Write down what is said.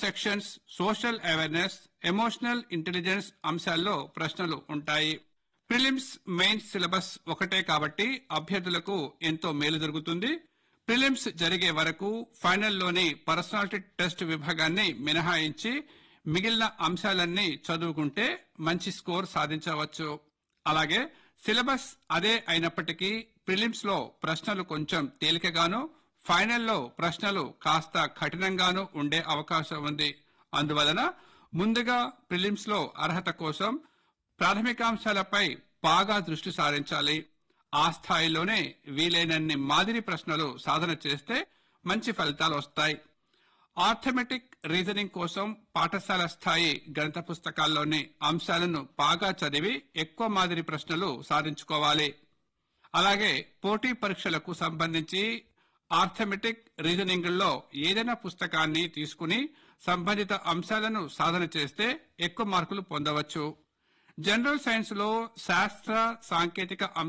sections social awareness emotional intelligence అంశాల్లో ప్రశ్నలు ఉంటాయి ప్రిలిమ్స్ మెయిన్స్ సిలబస్ ఒకటే కాబట్టి అభ్యర్థులకు ఎంతో మేలు జరుగుతుంది ప్రిలిమ్స్ జరిగే వరకు ఫైనల్లోని పర్సనాలిటీ టెస్ట్ విభాగాన్ని మినహాయించి మిగిలిన అంశాలన్నీ చదువుకుంటే మంచి స్కోర్ సాధించవచ్చు అలాగే సిలబస్ అదే అయినప్పటికీ ప్రిలిమ్స్ లో ప్రశ్నలు కొంచెం తేలికగాను ఫైనల్లో ప్రశ్నలు కాస్త కఠినంగాను ఉండే అవకాశం ఉంది అందువలన ముందుగా ప్రిలిమ్స్ లో అర్హత కోసం ప్రాథమికాంశాలపై బాగా దృష్టి సారించాలి ఆ స్థాయిలోనే వీలైనన్ని మాదిరి ప్రశ్నలు సాధన చేస్తే మంచి ఫలితాలు వస్తాయి ఆర్థమెటిక్ రీజనింగ్ కోసం పాఠశాల స్థాయి గణిత పుస్తకాల్లోని అంశాలను బాగా చదివి ఎక్కువ మాదిరి ప్రశ్నలు సాధించుకోవాలి అలాగే పోటీ పరీక్షలకు సంబంధించి ఆర్థమెటిక్ రీజనింగ్ లో ఏదైనా పుస్తకాన్ని తీసుకుని సంబంధిత అంశాలను సాధన చేస్తే ఎక్కువ మార్కులు పొందవచ్చు జనరల్ సైన్స్ లో శాస్త్ర సాంకేతిక